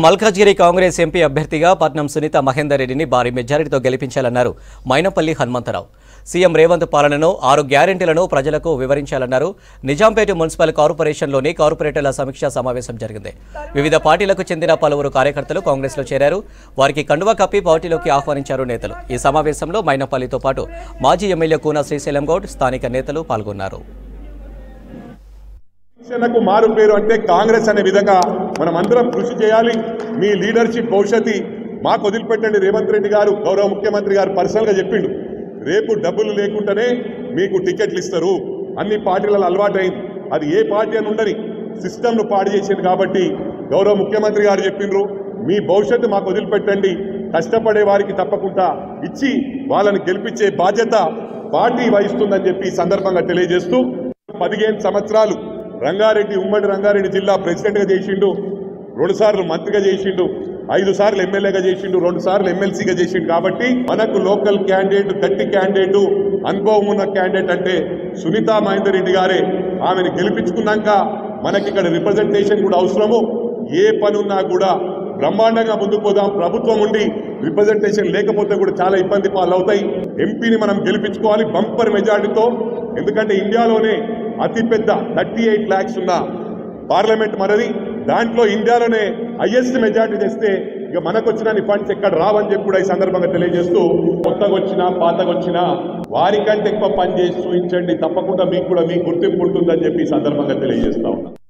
Malkajgiri Congress MP అభ్యర్థిగా పట్నం సునీత మహేందర్ రెడ్డిని భారీ మెజారిటీతో గెలిపించాలన్నారు మైనపల్లి హనుమంతరావు సీఎం రేవంత్ పాలనను ఆరు గ్యారెంటీలను ప్రజలకు వివరించాలన్నారు నిజాంపేట మున్సిపల్ కార్పొరేషన్లోని కార్పొరేటర్ల సమీక్షా సమావేశం జరిగింది వివిధ పార్టీలకు చెందిన పలువురు కార్యకర్తలు కాంగ్రెస్లో చేరారు వారికి కండువా కప్పి పార్టీలోకి ఆహ్వానించారు నేతలు ఈ సమావేశంలో మైనపల్లితో పాటు మాజీ ఎమ్మెల్యే కూన శ్రీశైలం గౌడ్ స్థానిక నేతలు పాల్గొన్నారు శిక్షణకు మారు పేరు అంటే కాంగ్రెస్ అనే విధంగా మనం అందరం కృషి చేయాలి మీ లీడర్షిప్ భవిష్యత్తు మాకు వదిలిపెట్టండి రేవంత్ రెడ్డి గారు గౌరవ ముఖ్యమంత్రి గారు పర్సనల్గా చెప్పిండు రేపు డబ్బులు లేకుండానే మీకు టికెట్లు ఇస్తారు అన్ని పార్టీలలో అలవాటైంది అది ఏ పార్టీ అని ఉండని సిస్టమ్ను పాడు చేసింది కాబట్టి గౌరవ ముఖ్యమంత్రి గారు చెప్పిండ్రు మీ భవిష్యత్తు మాకు వదిలిపెట్టండి కష్టపడే వారికి తప్పకుండా ఇచ్చి వాళ్ళని గెలిపించే బాధ్యత పార్టీ వహిస్తుందని చెప్పి ఈ సందర్భంగా తెలియజేస్తూ పదిహేను సంవత్సరాలు రంగారెడ్డి ఉమ్మడి రంగారెడ్డి జిల్లా ప్రెసిడెంట్గా చేసిండు రెండు సార్లు మంత్రిగా చేసిండు ఐదు సార్లు ఎమ్మెల్యేగా చేసిండు రెండు సార్లు ఎమ్మెల్సీగా చేసిండు కాబట్టి మనకు లోకల్ క్యాండిడేట్ గట్టి క్యాండిడేట్ అనుభవం ఉన్న క్యాండిడేట్ అంటే సునీతా మహేందర్ రెడ్డి గారే ఆమెను గెలిపించుకున్నాక మనకి ఇక్కడ రిప్రజెంటేషన్ కూడా అవసరము ఏ పని ఉన్నా కూడా బ్రహ్మాండంగా ముందుకు పోదాం ప్రభుత్వం ఉండి రిప్రజెంటేషన్ లేకపోతే కూడా చాలా ఇబ్బంది పాలు అవుతాయి ఎంపీని మనం గెలిపించుకోవాలి బంపర్ మెజార్టీతో ఎందుకంటే ఇండియాలోనే అతిపెద్ద థర్టీ ఎయిట్ ల్యాక్స్ ఉన్న పార్లమెంట్ మనది దాంట్లో ఇండియాలోనే హైయెస్ట్ మెజార్టీ తెస్తే ఇక మనకు వచ్చిన ఫండ్స్ ఎక్కడ రావని చెప్పి కూడా ఈ సందర్భంగా తెలియజేస్తూ కొత్తగా వచ్చినా పాతగా వచ్చినా వారికంటే ఎక్కువ పని చేసి చూపించండి తప్పకుండా మీకు కూడా మీకు గుర్తింపు ఉంటుందని చెప్పి ఈ సందర్భంగా తెలియజేస్తా ఉన్నా